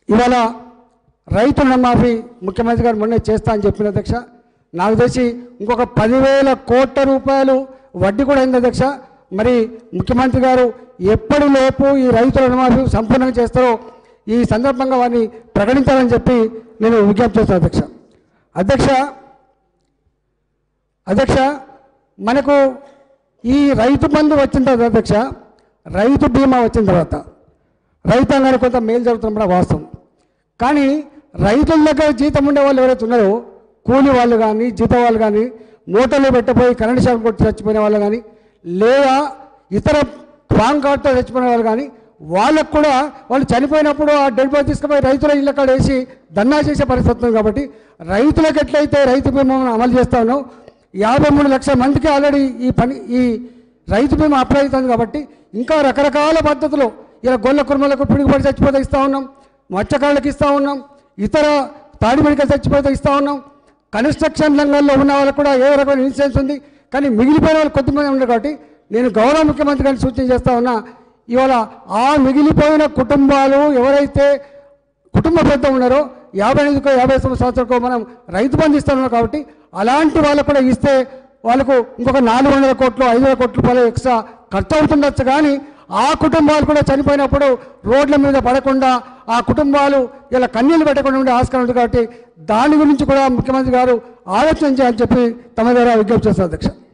ఇవాళ రైతు రుణమాఫీ ముఖ్యమంత్రి గారు మొన్నే చేస్తా అని చెప్పిన అధ్యక్ష నాకు తెలిసి ఇంకొక పదివేల కోట్ల రూపాయలు వడ్డీ కూడా అయింది అధ్యక్ష మరి ముఖ్యమంత్రి గారు ఎప్పటిలోపు ఈ రైతు రుణమాఫీ సంపూర్ణంగా చేస్తారో ఈ సందర్భంగా వారిని ప్రకటించాలని చెప్పి నేను విజ్ఞప్తి చేస్తాను అధ్యక్ష అధ్యక్ష అధ్యక్ష మనకు ఈ రైతు బంధు వచ్చిన తర్వాత అధ్యక్ష రైతు బీమా వచ్చిన తర్వాత రైతాంగానికి కొంత మేలు జరుగుతున్న కూడా వాస్తవం కానీ రైతుల దగ్గర జీతం ఉండే వాళ్ళు ఎవరైతే ఉన్నారో కూలి వాళ్ళు కానీ జీతం వాళ్ళు కానీ మూటలు పెట్టపోయి కరెంట్ షాక్ కొట్టి చచ్చిపోయిన వాళ్ళు కానీ లేదా ఇతర స్ట్రాంగ్ కార్డ్తో చచ్చిపోయిన వాళ్ళు కానీ వాళ్ళకు కూడా వాళ్ళు చనిపోయినప్పుడు ఆ డెడ్ బాడీ తీసుకుపోయి రైతుల ఇళ్ళ కాడ వేసి ధర్నా చేసే పరిస్థితి ఉంది కాబట్టి రైతులకు ఎట్లయితే రైతు బీమాను అమలు చేస్తా ఉన్నాం యాభై మూడు లక్షల మందికి ఆల్రెడీ ఈ పని ఈ రైతు బీమా అప్లై అవుతుంది కాబట్టి ఇంకా రకరకాల పద్ధతులు ఇలా గొల్ల కుర్మలకు పిడుగుపడి చచ్చిపోతే ఇస్తూ ఉన్నాం మత్స్యకారులకు ఇస్తూ ఉన్నాం ఇతర తాడిమడికలు చచ్చిపోతే ఇస్తూ ఉన్నాం కన్స్ట్రక్షన్ రంగంలో ఉన్న వాళ్ళకు కూడా ఏ రకమైన ఇన్సూరెన్స్ ఉంది కానీ మిగిలిపోయిన వాళ్ళు కొద్దిమంది ఉన్నారు కాబట్టి నేను గౌరవ ముఖ్యమంత్రి గారిని సూచన చేస్తా ఉన్నా ఇవాళ ఆ మిగిలిపోయిన కుటుంబాలు ఎవరైతే కుటుంబ పెద్ద ఉన్నారో యాభై ఐదుకో యాభై సంవత్సరాలకో మనం రైతు బంధు ఇస్తున్నాం కాబట్టి అలాంటి వాళ్ళకు కూడా ఇస్తే వాళ్ళకు ఇంకొక నాలుగు వందల కోట్లు ఐదు వందల కోట్ల రూపాయలు ఎక్స్ట్రా ఖర్చు అవుతుండొచ్చు కానీ ఆ కుటుంబాలు కూడా చనిపోయినప్పుడు రోడ్ల మీద పడకుండా ఆ కుటుంబాలు ఇలా కన్నీళ్ళు పెట్టకుండా ఉండే ఆస్కారం ఉంది కాబట్టి దాని గురించి కూడా ముఖ్యమంత్రి గారు ఆలోచన చేయాలని చెప్పి తమ ద్వారా విజ్ఞప్తి చేస్తారు అధ్యక్ష